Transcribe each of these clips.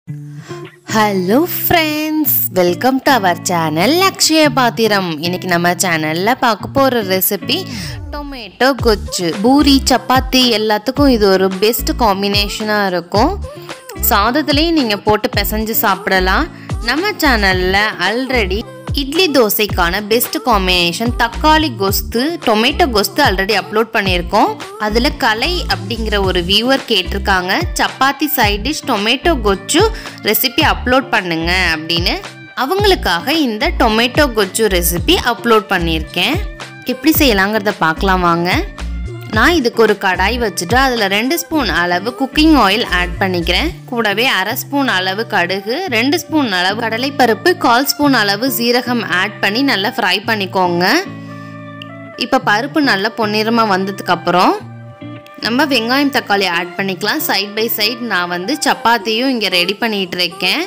hello friends welcome to our channel Lakshaya Pathiram இன்னைக்கு நம்ம சேனலில் பார்க்க போகிற ரெசிபி டொமேட்டோ கொச்சு பூரி சப்பாத்தி எல்லாத்துக்கும் இது ஒரு பெஸ்ட் காம்பினேஷனாக இருக்கும் சாதத்துலேயும் நீங்கள் போட்டு பிசைஞ்சு சாப்பிடலாம் நம்ம சேனலில் ஆல்ரெடி இட்லி தோசைக்கான பெஸ்ட் காம்பினேஷன் தக்காளி கொஸ்து டொமேட்டோ கொஸ்து ஆல்ரெடி அப்லோட் பண்ணியிருக்கோம் அதில் கலை அப்படிங்கிற ஒரு வியூவர் கேட்டிருக்காங்க சப்பாத்தி சைட் டிஷ் டொமேட்டோ கொச்சு ரெசிபி அப்லோட் பண்ணுங்க அப்படின்னு அவங்களுக்காக இந்த டொமேட்டோ கொச்சு ரெசிபி அப்லோட் பண்ணியிருக்கேன் எப்படி செய்யலாங்கிறத பார்க்கலாம் வாங்க நான் இதுக்கு ஒரு கடாய் வச்சுட்டு அதில் ரெண்டு ஸ்பூன் அளவு குக்கிங் ஆயில் ஆட் பண்ணிக்கிறேன் கூடவே அரை ஸ்பூன் அளவு கடுகு ரெண்டு ஸ்பூன் அளவு கடலைப்பருப்பு கால் ஸ்பூன் அளவு சீரகம் ஆட் பண்ணி நல்லா ஃப்ரை பண்ணிக்கோங்க இப்போ பருப்பு நல்லா பொன்னிறமாக வந்ததுக்கப்புறம் நம்ம வெங்காயம் தக்காளி ஆட் பண்ணிக்கலாம் சைட் பை சைட் நான் வந்து சப்பாத்தியும் இங்கே ரெடி பண்ணிகிட்டு இருக்கேன்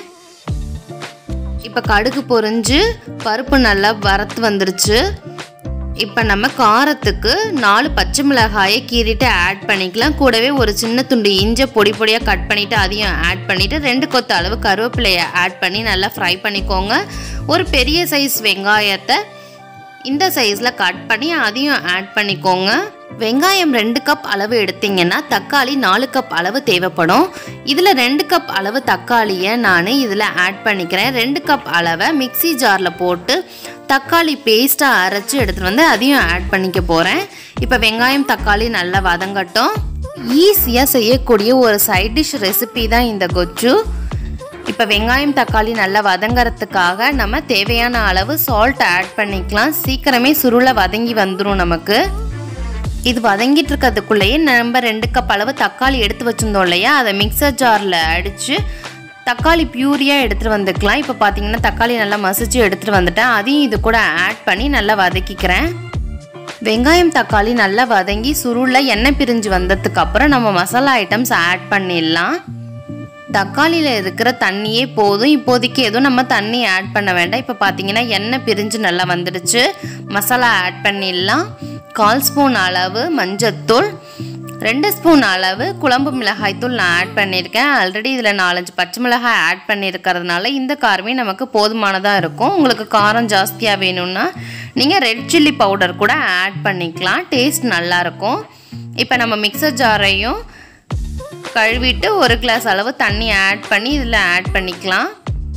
இப்போ கடுகு பொரிஞ்சு பருப்பு நல்லா வறுத்து வந்துருச்சு இப்போ நம்ம காரத்துக்கு நாலு பச்சை மிளகாயை கீறிட்டு ஆட் பண்ணிக்கலாம் கூடவே ஒரு சின்ன துண்டு இஞ்சை பொடி பொடியாக கட் பண்ணிவிட்டு அதையும் ஆட் பண்ணிவிட்டு ரெண்டு கொத்து அளவு கருவேப்பிலையை ஆட் பண்ணி நல்லா ஃப்ரை பண்ணிக்கோங்க ஒரு பெரிய சைஸ் வெங்காயத்தை இந்த சைஸில் கட் பண்ணி அதையும் ஆட் பண்ணிக்கோங்க வெங்காயம் ரெண்டு கப் அளவு எடுத்தீங்கன்னா தக்காளி நாலு கப் அளவு தேவைப்படும் இதில் ரெண்டு கப் அளவு தக்காளியை நான் இதில் ஆட் பண்ணிக்கிறேன் ரெண்டு கப் அளவை மிக்சி ஜாரில் போட்டு தக்காளி பேஸ்ட்டாக அரைச்சி எடுத்துகிட்டு வந்து அதையும் ஆட் பண்ணிக்க போகிறேன் இப்போ வெங்காயம் தக்காளி நல்லா வதங்கட்டும் ஈஸியாக செய்யக்கூடிய ஒரு சைட் டிஷ் ரெசிபி தான் இந்த கொச்சு இப்போ வெங்காயம் தக்காளி நல்லா வதங்கறதுக்காக நம்ம தேவையான அளவு சால்ட் ஆட் பண்ணிக்கலாம் சீக்கிரமே சுருளை வதங்கி வந்துடும் நமக்கு இது வதங்கிட்டு இருக்கிறதுக்குள்ளேயே நம்ம ரெண்டு கப் அளவு தக்காளி எடுத்து வச்சுருந்தோம் இல்லையா அதை மிக்சர் ஜாரில் அடித்து தக்காளி பியூரியாக எடுத்துகிட்டு வந்துக்கலாம் இப்போ பார்த்தீங்கன்னா தக்காளி நல்லா மசிச்சு எடுத்துகிட்டு வந்துட்டேன் அதையும் இது கூட ஆட் பண்ணி நல்லா வதக்கிக்கிறேன் வெங்காயம் தக்காளி நல்லா வதங்கி சுருளில் எண்ணெய் பிரிஞ்சு வந்ததுக்கு அப்புறம் நம்ம மசாலா ஐட்டம்ஸ் ஆட் பண்ணிடலாம் தக்காளியில் இருக்கிற தண்ணியே போதும் இப்போதைக்கு எதுவும் நம்ம தண்ணி ஆட் பண்ண வேண்டாம் இப்போ பார்த்தீங்கன்னா எண்ணெய் பிரிஞ்சு நல்லா வந்துடுச்சு மசாலா ஆட் பண்ணிடலாம் கால் ஸ்பூன் அளவு மஞ்சத்தூள் ரெண்டு ஸ்பூன் அளவு குழம்பு மிளகாய்த்தூள் நான் ஆட் பண்ணியிருக்கேன் ஆல்ரெடி இதில் நாலஞ்சு பச்சை மிளகாய் ஆட் பண்ணியிருக்கிறதுனால இந்த காரமே நமக்கு போதுமானதாக இருக்கும் உங்களுக்கு காரம் ஜாஸ்தியாக வேணும்னா நீங்கள் ரெட் சில்லி பவுடர் கூட ஆட் பண்ணிக்கலாம் டேஸ்ட் நல்லாயிருக்கும் இப்போ நம்ம மிக்சர் ஜாரையும் கழுவிட்டு ஒரு கிளாஸ் அளவு தண்ணி ஆட் பண்ணி இதில் ஆட் பண்ணிக்கலாம்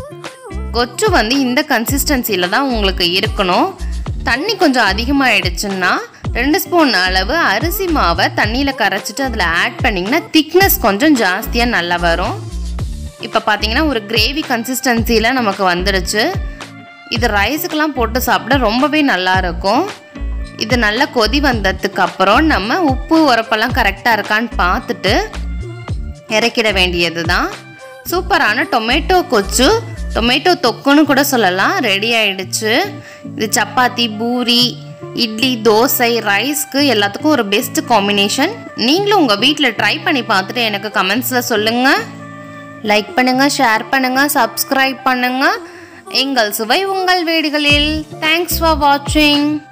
கொச்சு வந்து இந்த கன்சிஸ்டன்சியில் தான் உங்களுக்கு இருக்கணும் தண்ணி கொஞ்சம் அதிகமாகிடுச்சுன்னா ரெண்டு ஸ்பூன் அளவு அரிசி மாவை தண்ணியில் கரைச்சிட்டு அதில் ஆட் பண்ணிங்கன்னா திக்னஸ் கொஞ்சம் ஜாஸ்தியாக நல்லா வரும் இப்போ பார்த்தீங்கன்னா ஒரு கிரேவி கன்சிஸ்டன்சியில் நமக்கு வந்துடுச்சு இது ரைஸுக்கெல்லாம் போட்டு சாப்பிட ரொம்பவே நல்லா இருக்கும் இது நல்லா கொதி வந்ததுக்கு அப்புறம் நம்ம உப்பு உரப்பெல்லாம் கரெக்டாக இருக்கான்னு பார்த்துட்டு இறக்கிட வேண்டியது தான் சூப்பரான டொமேட்டோ கொச்சு டொமேட்டோ தொக்குன்னு கூட சொல்லலாம் ரெடி ஆயிடுச்சு இது சப்பாத்தி பூரி இட்லி தோசை ரைஸ்க்கு எல்லாத்துக்கும் ஒரு பெஸ்ட் காம்பினேஷன் நீங்களும் உங்கள் வீட்டில் ட்ரை பண்ணி பார்த்துட்டு எனக்கு கமெண்ட்ஸில் சொல்லுங்கள் லைக் பண்ணுங்கள் ஷேர் பண்ணுங்கள் சப்ஸ்கிரைப் பண்ணுங்கள் எங்கள் சுவை உங்கள் வீடுகளில் தேங்க்ஸ் ஃபார் வாட்சிங்